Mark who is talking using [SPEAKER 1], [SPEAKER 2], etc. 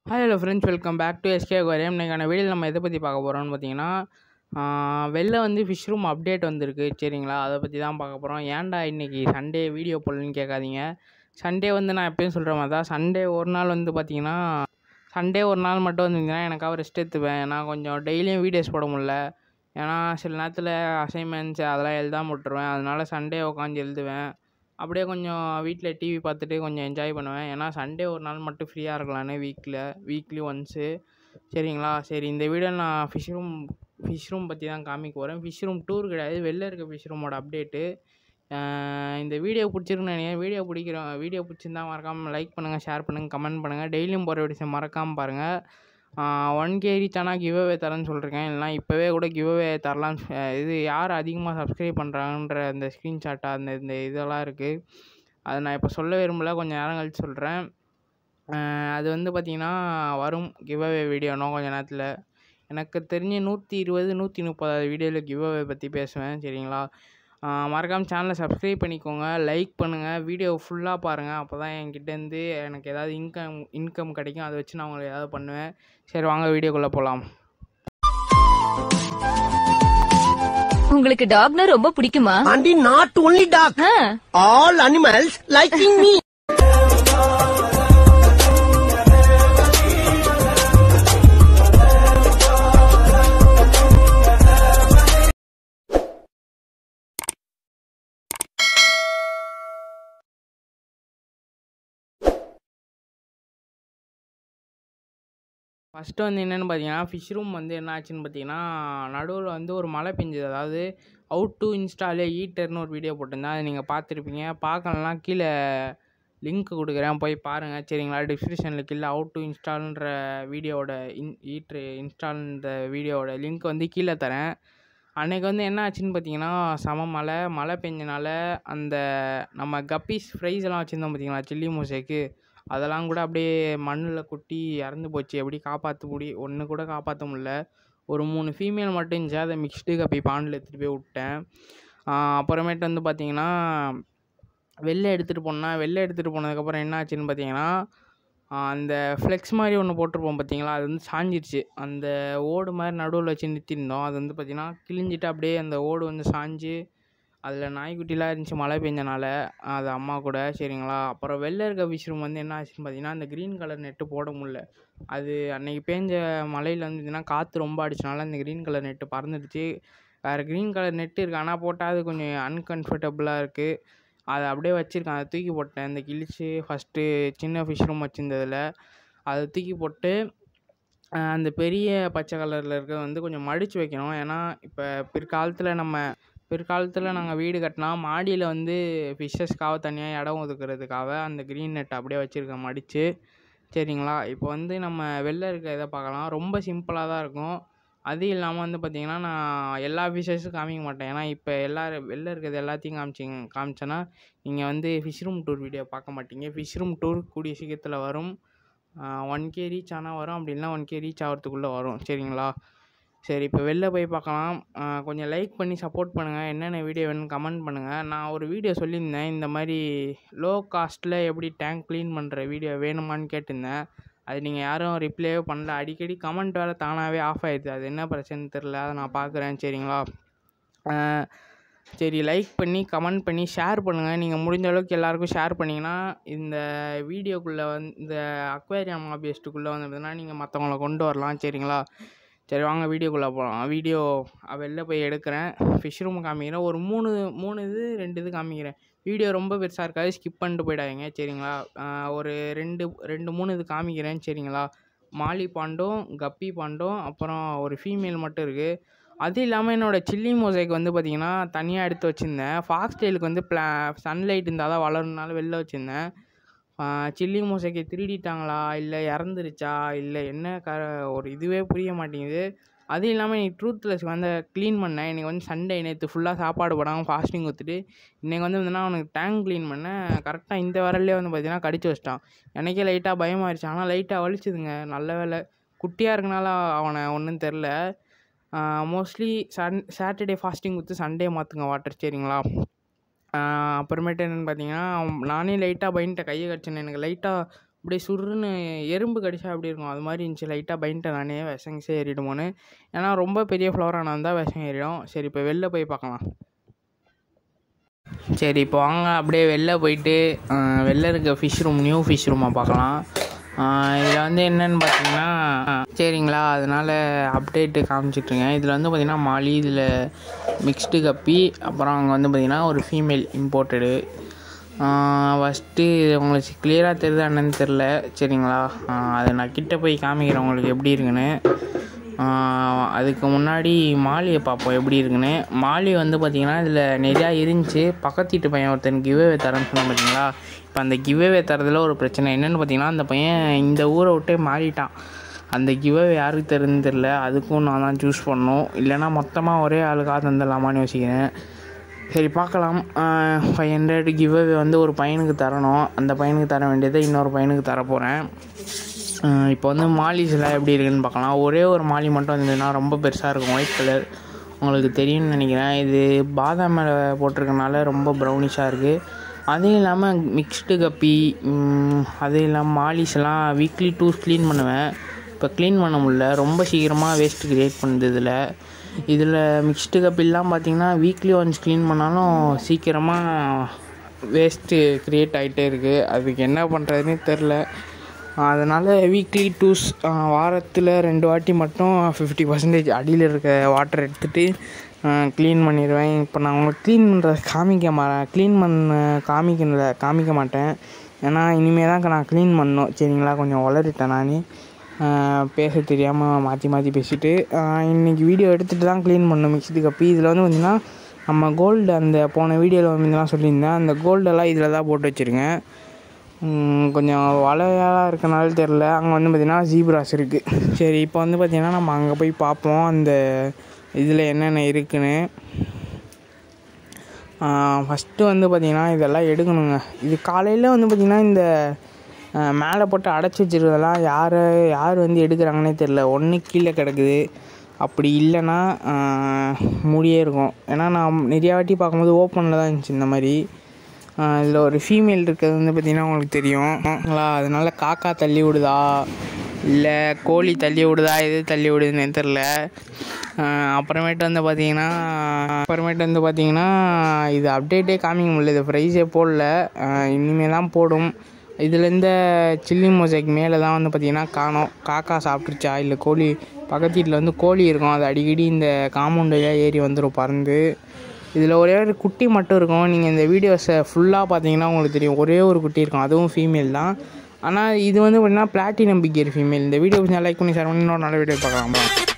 [SPEAKER 1] Hi hello friends welcome back to SK கோரியம் இன்றைக்கான வீடியோவில் நம்ம எதை பற்றி பார்க்க போகிறோம்னு பார்த்தீங்கன்னா வெளில வந்து ஃபிஷ் ரூம் அப்டேட் வந்திருக்கு சரிங்களா அதை பற்றி தான் பார்க்க போகிறோம் ஏன்டா இன்றைக்கி சண்டே வீடியோ போடலன்னு கேட்காதீங்க சண்டே வந்து நான் எப்பயும் சொல்கிற மாதிரி தான் சண்டே ஒரு நாள் வந்து பார்த்தீங்கன்னா சண்டே ஒரு நாள் மட்டும் வந்தீங்கன்னா எனக்காக ரெஸ்ட் எடுத்துப்பேன் ஏன்னா கொஞ்சம் டெய்லியும் வீடியோஸ் போட முடியல ஏன்னா சில நேரத்தில் அசைன்மெண்ட்ஸ் அதெல்லாம் எழுதாம விட்டுருவேன் அதனால சண்டே உட்காந்து எழுதுவேன் அப்படியே கொஞ்சம் வீட்டில் டிவி பார்த்துட்டு கொஞ்சம் என்ஜாய் பண்ணுவேன் ஏன்னா சண்டே ஒரு நாள் மட்டும் ஃப்ரீயாக இருக்கலான்னு வீக்கில் வீக்லி ஒன்ஸு சரிங்களா சரி இந்த வீடியோ நான் ஃபிஷ் ரூம் ஃபிஷ் ரூம் பற்றி தான் காமிக்க போகிறேன் ஃபிஷ் ரூம் டூர் கிடையாது வெளில இருக்க ஃபிஷ் ரூமோட அப்டேட்டு இந்த வீடியோ பிடிச்சிருக்குன்னு நினைக்கிறேன் வீடியோ பிடிக்கிறோம் வீடியோ பிடிச்சிருந்தா மறக்காமல் லைக் பண்ணுங்கள் ஷேர் பண்ணுங்கள் கமெண்ட் பண்ணுங்கள் டெய்லியும் போகிற வீடியோஸை மறக்காமல் பாருங்கள் ஒன் கே ரீச் ஆனால் கிவ் அவே தரேன்னு சொல்லிருக்கேன் இல்லைனா இப்போவே கூட கிவ் அவே தரலான்னு சொ- இது யார் அதிகமாக சப்ஸ்கிரைப் பண்ணுறாங்கன்ற அந்த ஸ்க்ரீன்ஷாட்டா அந்த இந்த இதெல்லாம் இருக்குது அதை நான் இப்போ சொல்ல விரும்பல கொஞ்சம் நேரம் கழிச்சு சொல்கிறேன் அது வந்து பார்த்திங்கன்னா வரும் கிவ் அவே வீடியோ இன்னும் கொஞ்சம் நேரத்தில் எனக்கு தெரிஞ்சு நூற்றி இருபது நூற்றி முப்பதாவது வீடியோவில் கிவ் அவே பற்றி பேசுவேன் சரிங்களா மறக்காமல் சேனலை சப்ஸ்கிரைப் பண்ணிக்கோங்க லைக் பண்ணுங்கள் வீடியோ ஃபுல்லாக பாருங்கள் அப்போ தான் என்கிட்டேருந்து எனக்கு ஏதாவது இன்கம் இன்கம் கிடைக்கும் அதை வச்சு நான் உங்களுக்கு ஏதாவது பண்ணுவேன் சரி வாங்க வீடியோக்குள்ளே போகலாம்
[SPEAKER 2] உங்களுக்கு டாக்னா ரொம்ப பிடிக்குமா
[SPEAKER 3] And not only dog,
[SPEAKER 2] ah,
[SPEAKER 3] all animals liking me.
[SPEAKER 1] First வந்து என்னென்னு பார்த்தீங்கன்னா ஃபிஷ் ரூம் வந்து என்ன ஆச்சுன்னு பார்த்தீங்கன்னா நடுவில் வந்து ஒரு மழை பெஞ்சது அதாவது அவுட் டு இன்ஸ்டாலே ஈட்டர்னு ஒரு வீடியோ போட்டிருந்தேன் அதை நீங்கள் பார்த்துருப்பீங்க பார்க்கலனா கீழே லிங்க் கொடுக்குறேன் போய் பாருங்கள் சரிங்களா டிஸ்கிரிப்ஷனில் கீழே அவுட் டு இன்ஸ்டால்ன்ற வீடியோவோட இன் ஈட்ரு இன்ஸ்டால்ன்ற வீடியோவோட லிங்க் வந்து கீழே தரேன் அன்னைக்கு வந்து என்ன ஆச்சுன்னு பார்த்தீங்கன்னா செம மழை மழை பெஞ்சனால அந்த நம்ம கப்பீஸ் ஃப்ரைஸ் எல்லாம் வச்சுருந்தோம் பார்த்தீங்களா சில்லி மூசைக்கு அதெல்லாம் கூட அப்படியே மண்ணில் கொட்டி இறந்து போச்சு எப்படி காப்பாற்ற முடி ஒன்று கூட காப்பாற்ற முடியல ஒரு மூணு ஃபீமேல் மட்டும் இருந்துச்சு அதை மிக்ஸ்டு கப்பி பாண்டில் எடுத்துகிட்டு போய் விட்டேன் ஆஹ் அப்புறமேட்டு வந்து பார்த்தீங்கன்னா வெளில எடுத்துகிட்டு போனேன் வெளில எடுத்துகிட்டு போனதுக்கப்புறம் என்ன ஆச்சுன்னு பார்த்தீங்கன்னா ஆஹ் அந்த ஃப்ளெக்ஸ் மாதிரி ஒன்று போட்டிருப்போம் பார்த்தீங்களா அது வந்து சாஞ்சிருச்சு அந்த ஓடு மாதிரி நடுவில் வச்சு நிறுத்தியிருந்தோம் அது வந்து பார்த்தீங்கன்னா கிழிஞ்சிட்டு அப்படியே அந்த ஓடு வந்து சாஞ்சு அதில் நாய்க்குட்டிலாம் இருந்துச்சு மழை பெஞ்சனால அது அம்மா கூட சரிங்களா அப்புறம் வெளில இருக்க ஃபிஷ் ரூம் வந்து என்ன ஆச்சுன்னு பார்த்தீங்கன்னா அந்த க்ரீன் கலர் நெட்டு போட முடியல அது அன்னைக்கு பேஞ்ச மழையில் வந்து பார்த்தீங்கன்னா காற்று ரொம்ப அடிச்சனால அந்த க்ரீன் கலர் நெட்டு பறந்துடுச்சு வேறு க்ரீன் கலர் நெட்டு இருக்குது ஆனால் போட்டால் அது கொஞ்சம் அன்கம்ஃபர்டபுளாக இருக்குது அதை அப்படியே வச்சுருக்கேன் அதை தூக்கி போட்டேன் இந்த கிழிச்சு ஃபஸ்ட்டு சின்ன ஃபிஷ் ரூம் வச்சுருந்ததில் அதை தூக்கி போட்டு அஹ் அந்த பெரிய பச்சை கலரில் இருக்கிறத வந்து கொஞ்சம் மடித்து வைக்கணும் ஏன்னா இப்போ பிற்காலத்தில் நம்ம பிற்காலத்தில் நாங்கள் வீடு கட்டினா மாடியில் வந்து ஃபிஷ்ஷஸ்க்காக தனியாக இடம் ஒதுக்குறதுக்காக அந்த க்ரீன் நெட் அப்படியே வச்சுருக்கேன் மடித்து சரிங்களா இப்போ வந்து நம்ம வெளில இருக்க இதை பார்க்கலாம் ரொம்ப சிம்பிளாக தான் இருக்கும் அது இல்லாமல் வந்து பார்த்திங்கன்னா நான் எல்லா ஃபிஷ்ஷஸும் காமிக்க மாட்டேன் ஏன்னா இப்போ எல்லா வெளில இருக்கிறது எல்லாத்தையும் காமிச்சிங்க காமிச்சேன்னா நீங்கள் வந்து ஃபிஷ் ரூம் டூர் வீடியோ பார்க்க மாட்டீங்க ஃபிஷ் ரூம் டூர் கூடிய சீக்கிரத்தில் வரும் ஒன் கே ரீச் ஆனால் வரும் அப்படி இல்லைனா ஒன் கே ரீச் ஆகிறதுக்குள்ளே வரும் சரிங்களா சரி இப்போ வெளில போய் பார்க்கலாம் ஆஹ் கொஞ்சம் லைக் பண்ணி சப்போர்ட் பண்ணுங்கள் என்னென்ன வீடியோ வேணும்னு கமெண்ட் பண்ணுங்கள் நான் ஒரு வீடியோ சொல்லியிருந்தேன் இந்த மாதிரி லோ காஸ்ட்டில் எப்படி டேங்க் க்ளீன் பண்ணுற வீடியோ வேணுமான்னு கேட்டிருந்தேன் அது நீங்கள் யாரும் ரிப்ளையே பண்ணல அடிக்கடி கமெண்ட் வேறு தானாகவே ஆஃப் ஆயிடுது அது என்ன பிரச்சனைன்னு தெரில அதை நான் பார்க்குறேன் சரிங்களா ஆஹ் சரி லைக் பண்ணி கமெண்ட் பண்ணி ஷேர் பண்ணுங்கள் நீங்கள் முடிஞ்ச அளவுக்கு எல்லாருக்கும் ஷேர் பண்ணிங்கன்னா இந்த வீடியோக்குள்ளே வந்து இந்த அக்வேரியம் ஆபியஸ்ட்டுக்குள்ளே வந்து பார்த்தீங்கன்னா நீங்கள் மற்றவங்கள கொண்டு வரலாம் சரிங்களா சரி வாங்க வீடியோக்குள்ளே போகலாம் வீடியோ வெளில போய் எடுக்கிறேன் ஃபிஷ் ரூம் காமிக்கிறேன் ஒரு மூணு மூணு இது ரெண்டு இது காமிக்கிறேன் வீடியோ ரொம்ப பெருசாக இருக்காது ஸ்கிப் பண்ணிட்டு போயிடாதீங்க சரிங்களா ஆஹ் ஒரு ரெண்டு ரெண்டு மூணு இது காமிக்கிறேன் சரிங்களா மாலி பாண்டும் கப்பி பாண்டும் அப்புறம் ஒரு ஃபீமேல் மட்டும் இருக்குது அது இல்லாமல் என்னோடய சில்லி மோசைக்கு வந்து பார்த்திங்கன்னா தனியாக எடுத்து வச்சுருந்தேன் ஃபாக்ஸ் டெயிலுக்கு வந்து ப்ளா சன்லைட் இருந்தால் தான் வளரணுனால வெளில வச்சுருந்தேன் சில்லி மோசைக்கு திருடிட்டாங்களா இல்லை இறந்துருச்சா இல்லை என்ன க ஒரு இதுவே புரிய மாட்டேங்குது அது இல்லாமல் இன்னைக்கு ட்ரூத்லெஸ் வந்து க்ளீன் பண்ணேன் இன்றைக்கி வந்து சண்டே நேற்று ஃபுல்லாக சாப்பாடு போடாமல் ஃபாஸ்டிங் ஊற்றிட்டு இன்றைக்கி வந்து பார்த்தீங்கன்னா அவனுக்கு டேங்க் க்ளீன் பண்ணேன் கரெக்டாக இந்த வரல்லே வந்து பார்த்தீங்கன்னா கடிச்சு வச்சிட்டான் எனக்கே லைட்டாக பயமாயிருச்சு ஆனால் லைட்டாக வலிச்சுதுங்க நல்ல வேலை குட்டியாக இருக்கனால அவனை ஒன்றும் தெரில மோஸ்ட்லி சன் சாட்டர்டே ஃபாஸ்டிங் ஊற்றி சண்டே மாற்றுங்க வாட்டர் சரிங்களா அப்புறமேட்டு என்னென்னு பார்த்தீங்கன்னா நானே லைட்டாக பயந்துட்டேன் கையை கடிச்சேன்னு எனக்கு லைட்டாக அப்படியே சுருன்னு எறும்பு கடிச்சா எப்படி இருக்கும் அது மாதிரி இருந்துச்சு லைட்டாக பயந்துட்டேன் நானே விஷம் கிசம் ஏறிடுமோன்னு ஏன்னா ரொம்ப பெரிய ஃப்ளவராக இருந்தால் விஷம் ஏறிடும் சரி இப்போ வெளில போய் பார்க்கலாம் சரி இப்போ வாங்க அப்படியே வெளில போயிட்டு ஆஹ், வெளில இருக்க ஃபிஷ் ரூம் நியூ ஃபிஷ் ரூமை பார்க்கலாம் இதில் வந்து என்னன்னு பார்த்தீங்கன்னா சரிங்களா அதனால் அப்டேட்டு காமிச்சிட்ருங்க இதில் வந்து பார்த்திங்கன்னா மாலி இதில் மிக்ஸ்டு கப்பி அப்புறம் அங்கே வந்து பார்த்திங்கன்னா ஒரு ஃபீமேல் இம்போர்ட்டடு ஃபஸ்ட்டு உங்களுக்கு கிளியராக தெரியுதா என்னன்னு தெரில சரிங்களா ஆஹ், அதை நான் கிட்ட போய் காமிக்கிறேன் உங்களுக்கு எப்படி இருக்குன்னு ஆஹ் அதுக்கு முன்னாடி மாலியை பார்ப்போம் எப்படி இருக்குன்னு மாலி வந்து பார்த்திங்கன்னா இதில் நிறையா இருந்துச்சு பக்கத்து வீட்டு பையன் ஒருத்தன் கிவ்வே தரேன்னு சொன்னான் பார்த்தீங்களா இப்போ அந்த கிவ்வே தரதில் ஒரு பிரச்சனை என்னென்னு பார்த்தீங்கன்னா அந்த பையன் இந்த ஊரை விட்டே மாறிட்டான் அந்த கிவ்வே யாருக்கு தருதுன்னு தெரில அதுக்கும் நான் தான் சூஸ் பண்ணணும் இல்லைன்னா மொத்தமாக ஒரே ஆளுக்காக தந்துடலாமான்னு யோசிக்கிறேன் சரி பார்க்கலாம் ஃபைவ் ஹண்ட்ரட் கிவ்வே வந்து ஒரு பையனுக்கு தரணும் அந்த பையனுக்கு தர வேண்டியதை இன்னொரு பையனுக்கு தர போகிறேன் இப்போ வந்து மாலிஸ்லாம் எப்படி இருக்குன்னு பார்க்கலாம் ஒரே ஒரு மாலி மட்டும் இருந்ததுன்னா ரொம்ப பெருசாக இருக்கும் ஒயிட் கலர் உங்களுக்கு தெரியும்னு நினைக்கிறேன் இது பாதாம் மேலே போட்டிருக்கனால ரொம்ப ப்ரௌனிஷாக இருக்குது அதுவும் இல்லாமல் மிக்ஸ்டு கப்பி ம், அதுவும் இல்லாமல் மாலிஸ்லாம் வீக்லி டூஸ் க்ளீன் பண்ணுவேன் இப்போ க்ளீன் பண்ண முடியல ரொம்ப சீக்கிரமாக வேஸ்ட் கிரியேட் பண்ணுது இதில் இதில் மிக்ஸ்டு கப்பிலாம் பார்த்தீங்கன்னா வீக்லி ஒன்ஸ் க்ளீன் பண்ணாலும் சீக்கிரமாக வேஸ்ட்டு க்ரியேட் ஆகிட்டே இருக்குது அதுக்கு என்ன பண்ணுறதுனே தெரில அதனால் வீக்லி டூஸ் வாரத்தில் ரெண்டு வாட்டி மட்டும் ஃபிஃப்டி பர்சன்டேஜ் அடியில் இருக்க வாட்டர் எடுத்துகிட்டு க்ளீன் பண்ணிடுவேன் இப்போ நான் உங்களுக்கு க்ளீன் பண்ணுறத காமிக்க மா க்ளீன் பண்ண காமிக்கல காமிக்க மாட்டேன் ஏன்னா இனிமேல் தான் நான் க்ளீன் பண்ணணும் சரிங்களா கொஞ்சம் வளரிட்டேன் நான் பேச தெரியாமல் மாற்றி மாற்றி பேசிட்டு இன்றைக்கி வீடியோ எடுத்துகிட்டு தான் க்ளீன் பண்ணணும் மிக்ஸி கப்பி இதில் வந்து பார்த்திங்கன்னா நம்ம கோல்டு அந்த போன வீடியோவில் வந்து சொல்லியிருந்தேன் அந்த கோல்டெல்லாம் இதில் தான் போட்டு வச்சுருக்கேன் ம், கொஞ்சம் வலையாக இருக்கனால தெரில அங்கே வந்து பார்த்திங்கன்னா ஜீப்ராஸ் இருக்குது சரி இப்போ வந்து பார்த்திங்கன்னா நம்ம அங்கே போய் பார்ப்போம் அந்த இதில் என்னென்ன இருக்குன்னு ஃபஸ்ட்டு வந்து பார்த்திங்கன்னா இதெல்லாம் எடுக்கணுங்க இது காலையில் வந்து பார்த்திங்கன்னா இந்த ஆ, மேலே போட்டு அடைச்சி வச்சிருக்கிறதெல்லாம் யார் யார் வந்து எடுக்கிறாங்கன்னே தெரில ஒன்று கீழே கிடக்குது அப்படி இல்லைன்னா ஆ, மூடியே இருக்கும் ஏன்னா நான் நிறையா வாட்டி பார்க்கும்போது ஓப்பனில் தான் இருந்துச்சு இந்த மாதிரி இதில் ஒரு ஃபீமேல் இருக்கிறது வந்து பார்த்திங்கன்னா உங்களுக்கு தெரியும் ங்களா அதனால காக்கா தள்ளி விடுதா இல்லை கோழி தள்ளி விடுதா எது தள்ளி விடுதுன்னு தெரில அப்புறமேட்டு வந்து பார்த்தீங்கன்னா அப்புறமேட்டு வந்து பார்த்தீங்கன்னா இது அப்டேட்டே காமிக்க முடியல இது ப்ரைஸே போடல இனிமேல் தான் போடும் இதில் இந்த சில்லி மொசைக் மேலே தான் வந்து பார்த்திங்கன்னா காணோம் காக்கா சாப்பிட்ருச்சா இல்லை கோழி பக்கத்து வீட்டில் வந்து கோழி இருக்கும் அது அடிக்கடி இந்த காம்பவுண்டில் ஏறி வந்துடும் பறந்து இதில் ஒரே ஒரு குட்டி மட்டும் இருக்கும் நீங்கள் இந்த வீடியோஸை ஃபுல்லாக பார்த்தீங்கன்னா உங்களுக்கு தெரியும் ஒரே ஒரு குட்டி இருக்கும் அதுவும் ஃபீமேல் தான் ஆனால் இது வந்து பார்த்தீங்கன்னா பிளாட்டினம் பிகர் ஃபீமேல் இந்த வீடியோ கொஞ்சம் லைக் பண்ணி ஷேர் பண்ணி இன்னொரு நல்ல வீடியோ பார்க்கலாம் bye.